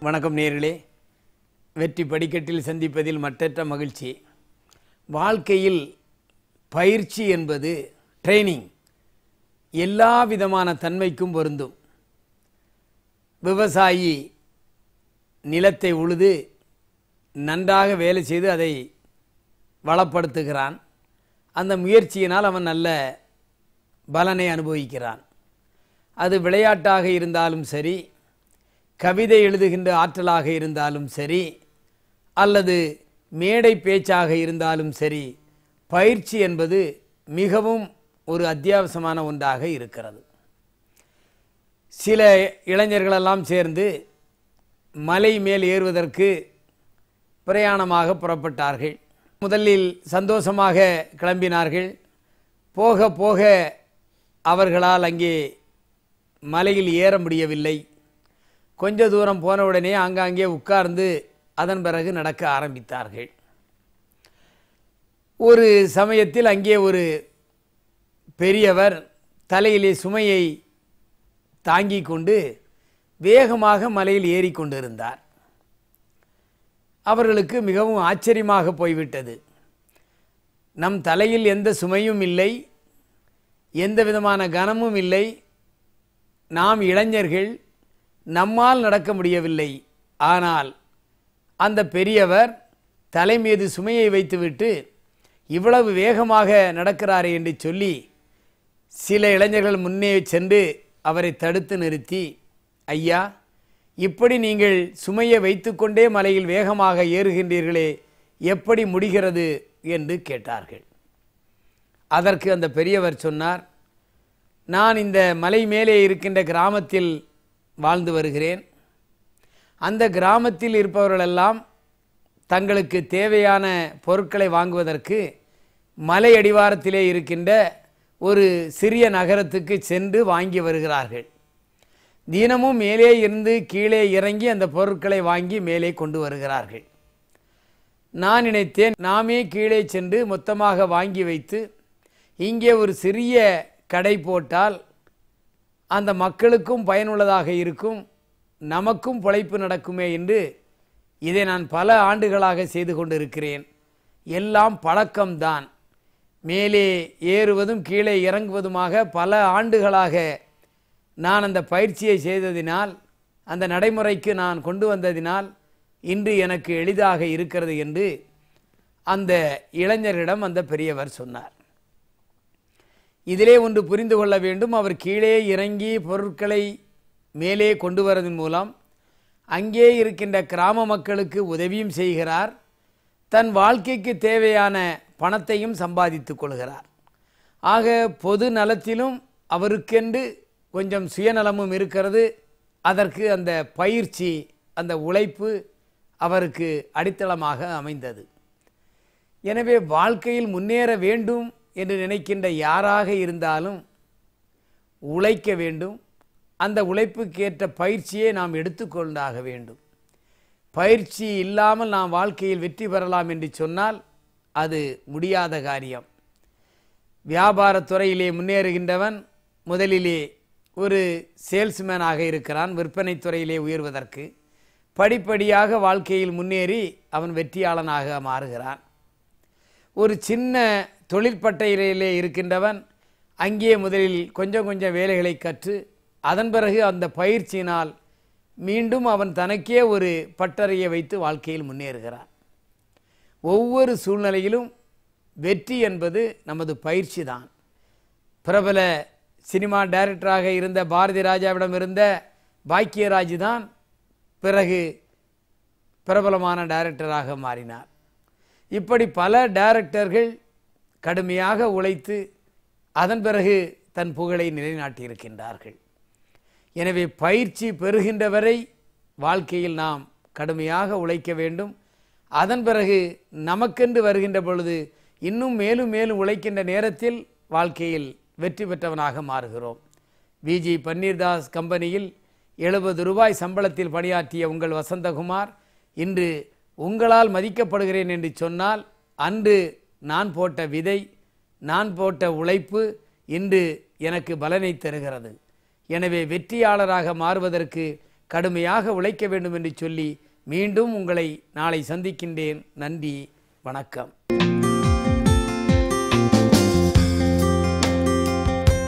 வணக்கம் நேர்களே வெற்றி படிக்கட்டில் சந்திப்பதில் மட்டற்ற மகிழ்ச்சி வாழ்க்கையில் பயிற்சி என்பது ட்ரைனிங் எல்லா விதமான தன்மைக்கும் பொருந்தும் விவசாயி நிலத்தை உழுது நன்றாக வேலை செய்து அதை வளப்படுத்துகிறான் அந்த முயற்சியினால் அவன் நல்ல பலனை அனுபவிக்கிறான் அது விளையாட்டாக இருந்தாலும் சரி கவிதை எழுதுகின்ற ஆற்றலாக இருந்தாலும் சரி அல்லது மேடை பேச்சாக இருந்தாலும் சரி பயிற்சி என்பது மிகவும் ஒரு அத்தியாவசியமான ஒன்றாக இருக்கிறது சில இளைஞர்களெல்லாம் சேர்ந்து மலை மேல் ஏறுவதற்கு பிரயாணமாக புறப்பட்டார்கள் முதலில் சந்தோஷமாக கிளம்பினார்கள் போக போக அவர்களால் அங்கே மலையில் ஏற முடியவில்லை கொஞ்ச தூரம் போன உடனே ஆங்காங்கே உட்கார்ந்து அதன் பிறகு நடக்க ஆரம்பித்தார்கள் ஒரு சமயத்தில் அங்கே ஒரு பெரியவர் தலையிலே சுமையை தாங்கிக் கொண்டு வேகமாக மலையில் ஏறிக்கொண்டிருந்தார் அவர்களுக்கு மிகவும் ஆச்சரியமாக போய்விட்டது நம் தலையில் எந்த சுமையும் இல்லை எந்த விதமான கனமும் இல்லை நாம் இளைஞர்கள் நம்மால் நடக்க முடியவில்லை ஆனால் அந்த பெரியவர் தலை மீது சுமையை வைத்துவிட்டு இவ்வளவு வேகமாக நடக்கிறாரே என்று சொல்லி சில இளைஞர்கள் முன்னே சென்று அவரை தடுத்து நிறுத்தி ஐயா இப்படி நீங்கள் சுமையை வைத்துக்கொண்டே மலையில் வேகமாக ஏறுகின்றீர்களே எப்படி முடிகிறது என்று கேட்டார்கள் அதற்கு அந்த பெரியவர் சொன்னார் நான் இந்த மலை மேலே இருக்கின்ற கிராமத்தில் வாழ்ந்து வருகிறேன் அந்த கிராமத்தில் இருப்பவர்களெல்லாம் தங்களுக்கு தேவையான பொருட்களை வாங்குவதற்கு மலை அடிவாரத்திலே இருக்கின்ற ஒரு சிறிய நகரத்துக்கு சென்று வாங்கி வருகிறார்கள் தினமும் மேலே இருந்து கீழே இறங்கி அந்த பொருட்களை வாங்கி மேலே கொண்டு வருகிறார்கள் நான் நினைத்தேன் நாமே கீழே சென்று மொத்தமாக வாங்கி வைத்து இங்கே ஒரு சிறிய கடை போட்டால் அந்த மக்களுக்கும் பயனுள்ளதாக இருக்கும் நமக்கும் பொழைப்பு நடக்குமே என்று இதை நான் பல ஆண்டுகளாக செய்து கொண்டிருக்கிறேன் எல்லாம் பழக்கம்தான் மேலே ஏறுவதும் கீழே இறங்குவதுமாக பல ஆண்டுகளாக நான் அந்த பயிற்சியை செய்ததினால் அந்த நடைமுறைக்கு நான் கொண்டு வந்ததினால் இன்று எனக்கு எளிதாக இருக்கிறது என்று அந்த இளைஞரிடம் அந்த பெரியவர் சொன்னார் இதிலே ஒன்று புரிந்து கொள்ள வேண்டும் அவர் கீழே இறங்கி பொருட்களை மேலே கொண்டு வரதன் மூலம் அங்கே இருக்கின்ற கிராம மக்களுக்கு உதவியும் செய்கிறார் தன் வாழ்க்கைக்கு தேவையான பணத்தையும் சம்பாதித்துக் கொள்கிறார் ஆக பொது நலத்திலும் அவருக்கென்று கொஞ்சம் சுயநலமும் இருக்கிறது அதற்கு அந்த பயிற்சி அந்த உழைப்பு அவருக்கு அடித்தளமாக அமைந்தது எனவே வாழ்க்கையில் முன்னேற வேண்டும் என்று நினைக்கின்ற யாராக இருந்தாலும் உழைக்க வேண்டும் அந்த உழைப்புக்கேற்ற பயிற்சியை நாம் எடுத்துக்கொண்டாக வேண்டும் பயிற்சி இல்லாமல் நாம் வாழ்க்கையில் வெற்றி பெறலாம் என்று சொன்னால் அது முடியாத காரியம் வியாபாரத் துறையிலே முன்னேறுகின்றவன் முதலிலே ஒரு சேல்ஸ்மேனாக இருக்கிறான் விற்பனை துறையிலே உயர்வதற்கு படிப்படியாக வாழ்க்கையில் முன்னேறி அவன் வெற்றியாளனாக மாறுகிறான் ஒரு சின்ன தொழிற்பட்டையிலே இருக்கின்றவன் அங்கே முதலில் கொஞ்சம் கொஞ்சம் வேலைகளை கற்று அதன் பிறகு அந்த பயிற்சியினால் மீண்டும் அவன் தனக்கே ஒரு பட்டறையை வைத்து வாழ்க்கையில் முன்னேறுகிறான் ஒவ்வொரு சூழ்நிலையிலும் வெற்றி என்பது நமது பயிற்சி தான் பிரபல சினிமா டைரக்டராக இருந்த பாரதி ராஜாவிடம் இருந்த பாக்கியராஜ் தான் பிறகு பிரபலமான டைரக்டராக மாறினார் இப்படி பல டைரக்டர்கள் கடுமையாக உழைத்து அதன் பிறகு தன் புகழை நிலைநாட்டியிருக்கின்றார்கள் எனவே பயிற்சி பெறுகின்ற வரை வாழ்க்கையில் நாம் கடுமையாக உழைக்க வேண்டும் அதன் பிறகு நமக்கென்று வருகின்ற பொழுது இன்னும் மேலும் மேலும் உழைக்கின்ற நேரத்தில் வாழ்க்கையில் வெற்றி பெற்றவனாக மாறுகிறோம் விஜி பன்னீர்தாஸ் கம்பெனியில் எழுபது ரூபாய் சம்பளத்தில் பணியாற்றிய உங்கள் வசந்தகுமார் இன்று உங்களால் மதிக்கப்படுகிறேன் என்று சொன்னால் அன்று நான் போட்ட விதை நான் போட்ட உழைப்பு இன்று எனக்கு பலனை தருகிறது எனவே வெற்றியாளராக மாறுவதற்கு கடுமையாக உழைக்க வேண்டும் என்று சொல்லி மீண்டும் உங்களை நாளை சந்திக்கின்றேன் நன்றி வணக்கம்